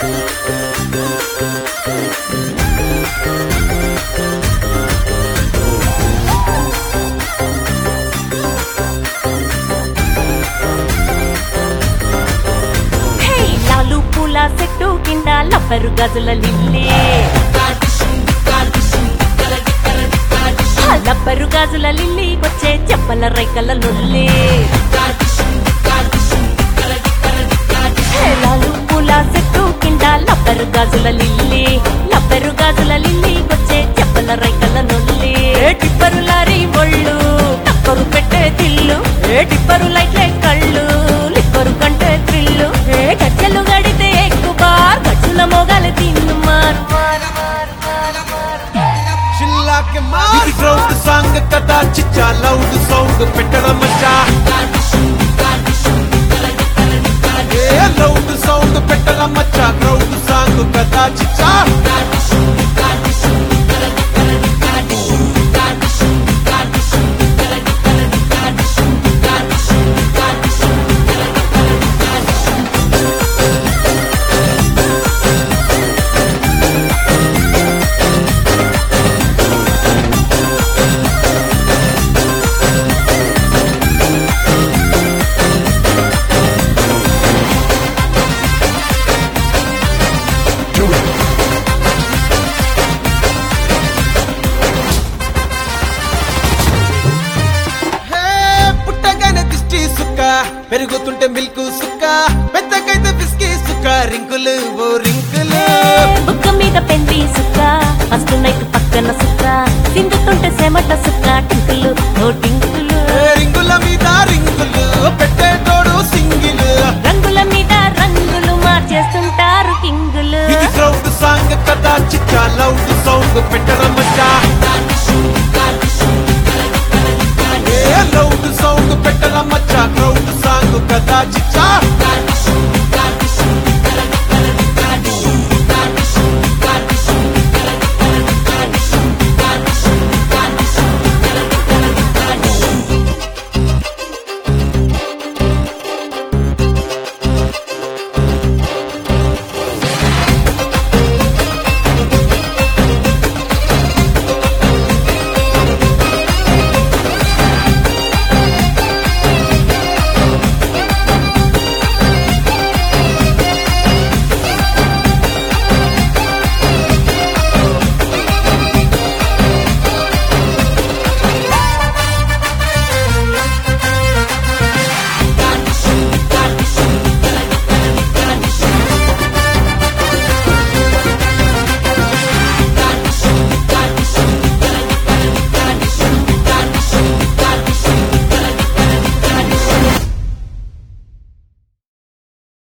హే లాలు పూల చెట్టు కింద లబ్బరు గజుల లిల్లీ ఆ లబ్బరు గాజుల లిల్లీ వచ్చే చెప్పల రైకల లొల్లి హే లాలు పూల చెట్టు కింద లబ్బరు గాజుల లిల్లీ లబ్బరు గాజుల లిల్లీ వచ్చే చెప్పల రైకల నొల్లి ఏ టిప్పరు లారీ ఒళ్ళు టక్కరు పెట్టే తిల్లు ఏ టిప్పరు లైట్లే కళ్ళు లిక్కరు కంటే త్రిల్లు ఏ గజ్జలు గడితే ఎక్కువ బార్ గజ్జుల మొగలు తిన్ను మారు మారు మారు మారు మారు చిల్లాకి ఇది క్రౌడ్ సాంగ్ కదా చిచ్చా లౌడ్ సౌండ్ పెట్టడం మచ్చా ఏ లౌడ్ సౌండ్ పెట్టడం మచ్చా క్రౌడ్ సాంగ్ కదా చిచ్చా హే పుట్టగానే దిష్టి సుక్క పెరుగుతుంటే మిల్క్ సుక్క పెద్దకైతే బిస్కీ సుక్క రింకులు ఓ రింకులు బుక్క మీద పెండి సుక్క ఫస్ట్ నైట్ పక్కన సుక్క సిందుతుంటే సెమట సుక్క టింకులు ఓ టింకులు ఏ రింగుల మీద రింగులు పెట్టేటోడు సింగిల్ రంగుల మీద రంగులు మార్చేస్తుంటారు కింగులు ఇది క్రౌడ్ సాంగ్ కదా చిచ్చా లౌడ్ సౌండ్ పెట్ట